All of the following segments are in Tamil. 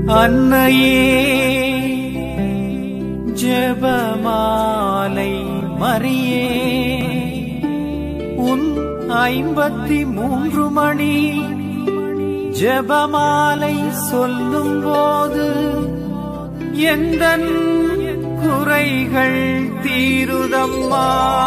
அன்னையே ஜெபமாலை மரியே உன் ஐம்பத்தி மூன்று மணி ஜெபமாலை சொல்லும் போது எந்த குறைகள் தீருதம்மா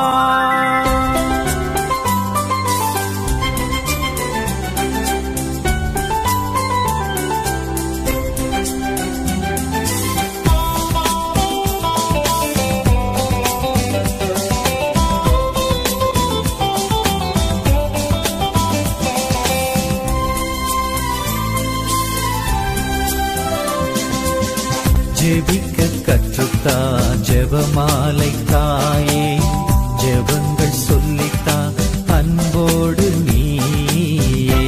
ஜெபிக்க கற்றுத்தா ஜெபமாலை தாயே ஜெபங்கள் சொல்லித்தா அன்போடு நீயே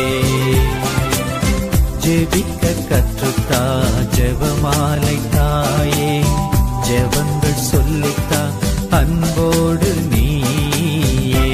ஜெபிக்க கற்றுத்தா ஜெபமாலை தாயே ஜெபங்கள் சொல்லித்தா அன்போடு நீயே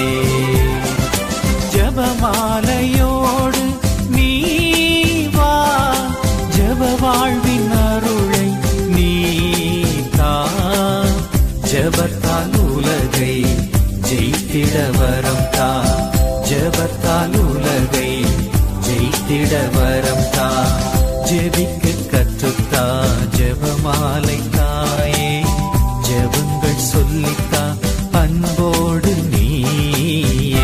ஜெபமாலையோடு நீ வா ஜெப வாழ்வின் அருளை நீ தா ஜெபத்தால் உலகை ஜெயித்திட வரம் தா ஜெபத்தால் உலகை ஜெயித்திட வரம் தா ஜெபிக்க கற்றுத்தா ஜெபமாலை தாயே ஜெபங்கள் சொல்லித்தா அன்போடு நீயே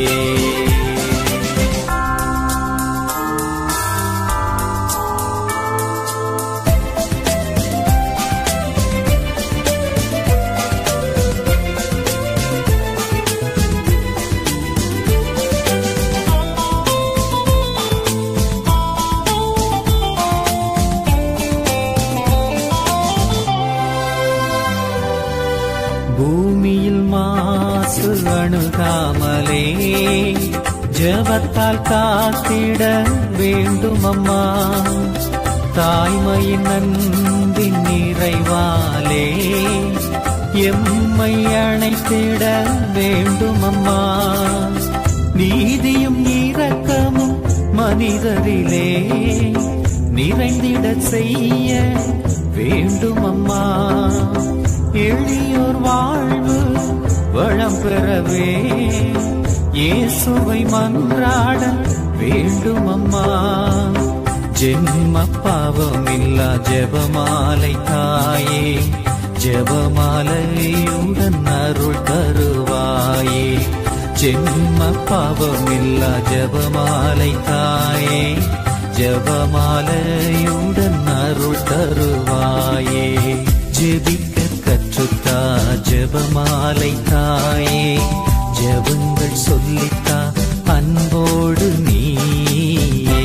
பூமியில் மாசு அணுகாமலே ஜபத்தால் காத்திட வேண்டும் அம்மா தாய்மையின் அன்பின் நிறைவாலே எம்மை அணைத்திட வேண்டும் அம்மா நீதியும் இரக்கமும் மனிதரிலே நிறைந்திட செய்ய வேண்டும் அம்மா எளியோர் வாழ்வு வளம் பெறவே இயேசுவை மன்றாட வேண்டும் அம்மா ஜென்ம பாவமில்லா ஜெபமாலை தாயே ஜெபமாலையுடன் அருள் தருவாயே ஜென்ம பாவமில்லா ஜெபமாலை தாயே ஜெபமாலையுடன் அருள் தருவாயே ஜெபிக்க கற்றுத்தா ஜெபமாலை தாயே ஜெபங்கள் சொல்லித்தா அன்போடு நீயே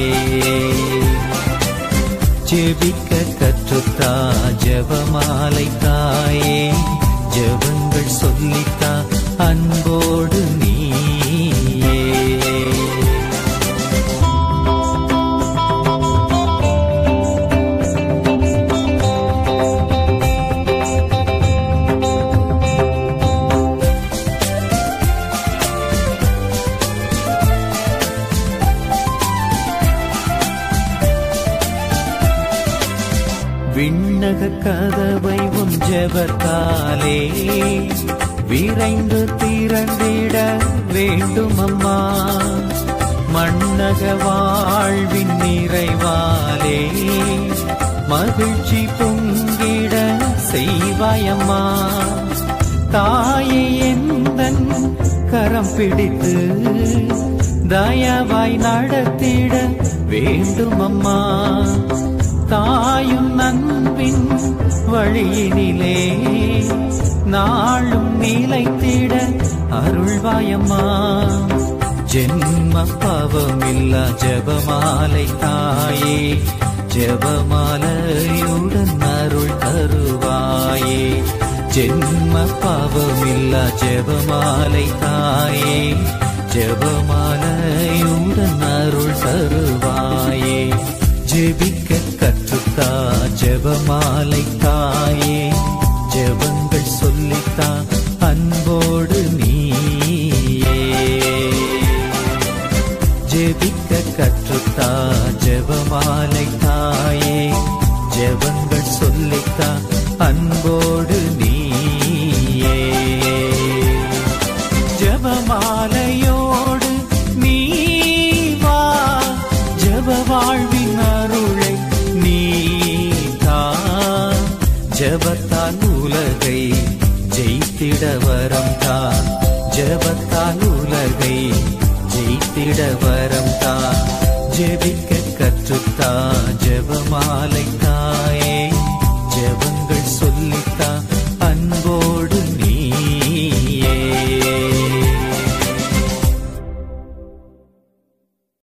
ஜெபிக்க கற்றுத்தா ஜெபமாலை தாயே ஜெபங்கள் சொல்லித்தா அன்போடு நீயே விண்ணக கதவை உன் ஜெபத்தாலே விரைந்து திறந்திட வேண்டும் அம்மா மண்ணக வாழ்வின் நிறைவாலே மகிழ்ச்சி பொங்கிட செய்வாயம்மா தாயை எந்தன் கரம் பிடித்து தயவாய் நடத்திட வேண்டும் அம்மா தாயும் நண்பின் வழியினிலே நாளும் நிலைத்திட அருள்வாயம்மா ஜென்ம பாவமில்லா ஜெபமாலை தாயே ஜெபமாலையுடன் அருள் தருவாயே ஜென்ம பாவமில்லா ஜெபமாலை தாயே ஜெபமாலையுடன் அருள் தருவாயே ஜெபிக்க கற்றுத்தா ஜெபமாலை தாயே ஜெபங்கள் சொல்லித்தா அன்போடு நீயே ஜெபிக்க கற்றுத்தா ஜெபமாலை தாயே ஜெபங்கள் சொல்லித்தா அன்போடு நீயே ஜெபமாலையோடு நீ வா ஜெப வாழ்வின் அருளை நீ தா ஜெபத்தால் உலகை ஜெயித்திட வரம் தா ஜெபத்தால் உலகை ஜெயித்திட வரம் தா ஜெபிக்க கற்றுத்தா ஜெபமாலை